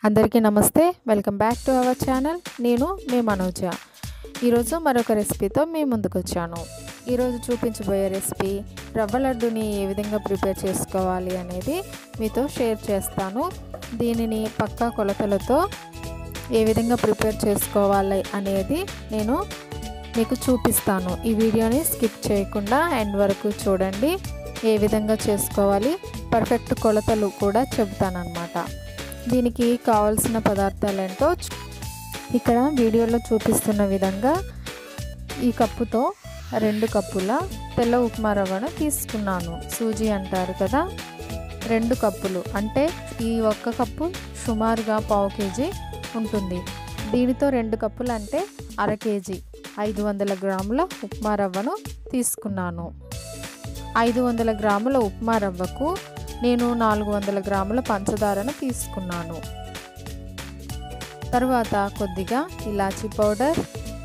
అందరికీ నమస్తే welcome back to our channel నేను మీ మనోజ ఈరోజు మరొక రెసిపీతో మీ ముందుకు వచ్చాను ఈరోజు చూపించబోయే రెసిపీ రవ్వ లడ్డుని ఏ విధంగా ప్రిపేర్ చేసుకోవాలి అనేది మీతో షేర్ చేస్తాను దీనిని పక్కా కొలతలతో ఏ విధంగా ప్రిపేర్ చేసుకోవాలి అనేది నేను మీకు చూపిస్తాను ఈ వీడియోని స్కిప్ చేయకుండా ఎండ్ వరకు చూడండి ఏ విధంగా చేసుకోవాలి పర్ఫెక్ట్ కొలతలు కూడా చెబుతానమాట దీనికి కావాల్సిన పదార్థాలు ఏంటో ఇక్కడ వీడియోలో చూపిస్తున్న విధంగా ఈ కప్పుతో రెండు కప్పుల తెల్ల ఉప్మా రవ్వను తీసుకున్నాను సూజీ అంటారు కదా రెండు కప్పులు అంటే ఈ ఒక్క కప్పు సుమారుగా పావు కేజీ ఉంటుంది దీనితో రెండు కప్పులు అంటే అర కేజీ ఐదు వందల గ్రాముల ఉప్మా రవ్వను తీసుకున్నాను ఐదు వందల గ్రాముల ఉప్మా రవ్వకు నేను నాలుగు వందల గ్రాముల పంచదారను తీసుకున్నాను తర్వాత కొద్దిగా ఇలాచీ పౌడర్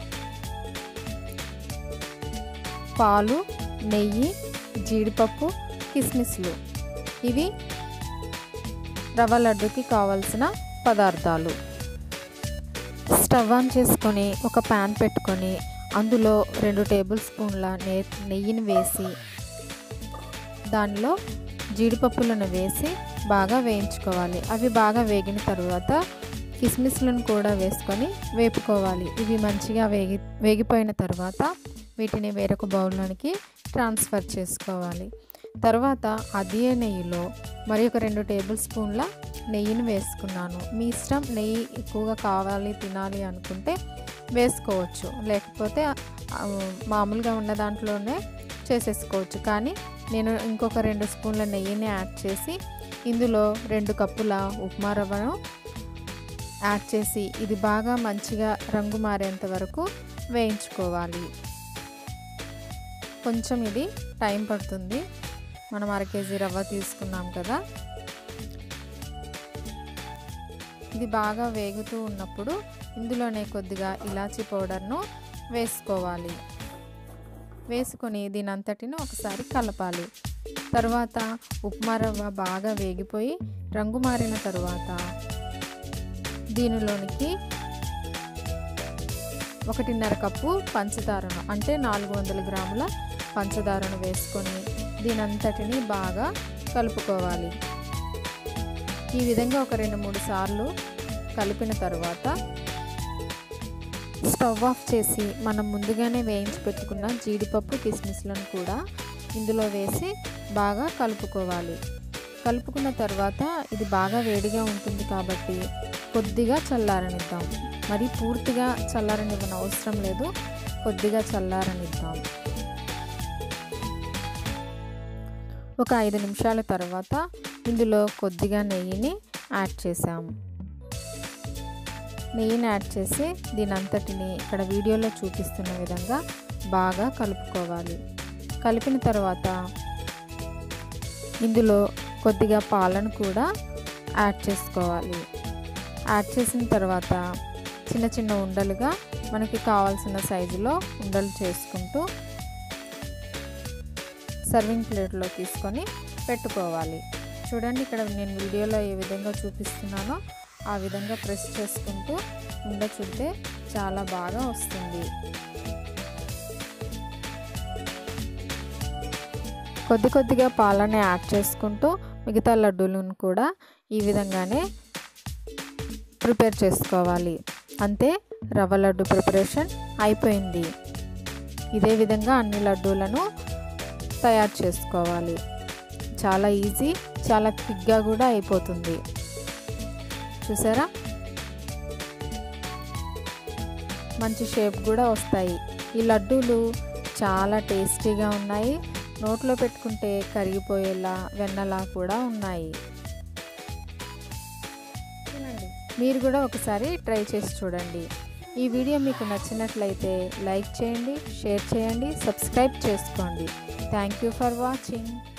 పాలు నెయ్యి జీడిపప్పు కిస్మిస్లు ఇవి రవ్వ లడ్డుకి కావలసిన పదార్థాలు స్టవ్ ఆన్ చేసుకొని ఒక ప్యాన్ పెట్టుకొని అందులో రెండు టేబుల్ స్పూన్ల నెయ్యిని వేసి దానిలో జీడిపప్పులను వేసి బాగా వేయించుకోవాలి అవి బాగా వేగిన తర్వాత కిస్మిస్లను కూడా వేసుకొని వేపుకోవాలి ఇవి మంచిగా వేగి వేగిపోయిన తర్వాత వీటిని వేరొక బౌల్లోనికి ట్రాన్స్ఫర్ చేసుకోవాలి తర్వాత అదే నెయ్యిలో మరి ఒక రెండు టేబుల్ స్పూన్ల నెయ్యిని వేసుకున్నాను మీ ఇష్టం నెయ్యి ఎక్కువగా కావాలి తినాలి అనుకుంటే వేసుకోవచ్చు లేకపోతే మామూలుగా ఉన్న దాంట్లోనే చేసేసుకోవచ్చు కానీ నేను ఇంకొక రెండు స్పూన్ల నెయ్యిని యాడ్ చేసి ఇందులో రెండు కప్పుల ఉప్మా రవ్వను యాడ్ చేసి ఇది బాగా మంచిగా రంగు మారేంత వరకు వేయించుకోవాలి కొంచెం ఇది టైం పడుతుంది మనం అర కేజీ రవ్వ తీసుకున్నాం కదా ఇది బాగా వేగుతూ ఉన్నప్పుడు ఇందులోనే కొద్దిగా ఇలాచీ పౌడర్ను వేసుకోవాలి వేసుకొని దీని అంతటిని ఒకసారి కలపాలి తర్వాత ఉప్మా రవ్వ బాగా వేగిపోయి రంగు మారిన తర్వాత దీనిలోనికి ఒకటిన్నర కప్పు పంచదారను అంటే నాలుగు వందల గ్రాముల పంచదారను వేసుకొని దీనంతటిని బాగా కలుపుకోవాలి ఈ విధంగా ఒక రెండు మూడు సార్లు కలిపిన తర్వాత స్టవ్ ఆఫ్ చేసి మనం ముందుగానే వేయించి పెట్టుకున్న జీడిపప్పు కిస్మిస్లను కూడా ఇందులో వేసి బాగా కలుపుకోవాలి కలుపుకున్న తర్వాత ఇది బాగా వేడిగా ఉంటుంది కాబట్టి కొద్దిగా చల్లారనిద్దాం మరి పూర్తిగా చల్లారనివ్వని అవసరం లేదు కొద్దిగా చల్లారనిద్దాం ఒక ఐదు నిమిషాల తర్వాత ఇందులో కొద్దిగా నెయ్యిని యాడ్ చేసాము నెయ్యిని యాడ్ చేసి దీని అంతటిని ఇక్కడ వీడియోలో చూపిస్తున్న విధంగా బాగా కలుపుకోవాలి కలిపిన తర్వాత ఇందులో కొద్దిగా పాలను కూడా యాడ్ చేసుకోవాలి యాడ్ చేసిన తర్వాత చిన్న చిన్న ఉండలుగా మనకి కావాల్సిన సైజులో ఉండలు చేసుకుంటూ సర్వింగ్ ప్లేట్లో తీసుకొని పెట్టుకోవాలి చూడండి ఇక్కడ నేను వీడియోలో ఏ విధంగా చూపిస్తున్నానో ఆ విధంగా ప్రెస్ చేసుకుంటూ ఉండ చుడితే చాలా బాగా వస్తుంది కొద్ది కొద్దిగా పాలను యాడ్ చేసుకుంటూ మిగతా లడ్డూలను కూడా ఈ విధంగానే ప్రిపేర్ చేసుకోవాలి అంతే రవ్వ లడ్డు ప్రిపరేషన్ అయిపోయింది ఇదే విధంగా అన్ని లడ్డూలను తయారు చేసుకోవాలి చాలా ఈజీ చాలా క్విక్గా కూడా అయిపోతుంది చూసారా మంచి షేప్ కూడా వస్తాయి ఈ లడ్డూలు చాలా టేస్టీగా ఉన్నాయి నోట్లో పెట్టుకుంటే కరిగిపోయేలా వెన్నలా కూడా ఉన్నాయి మీరు కూడా ఒకసారి ట్రై చేసి చూడండి ఈ వీడియో మీకు నచ్చినట్లయితే లైక్ చేయండి షేర్ చేయండి సబ్స్క్రైబ్ చేసుకోండి థ్యాంక్ యూ ఫర్ వాచింగ్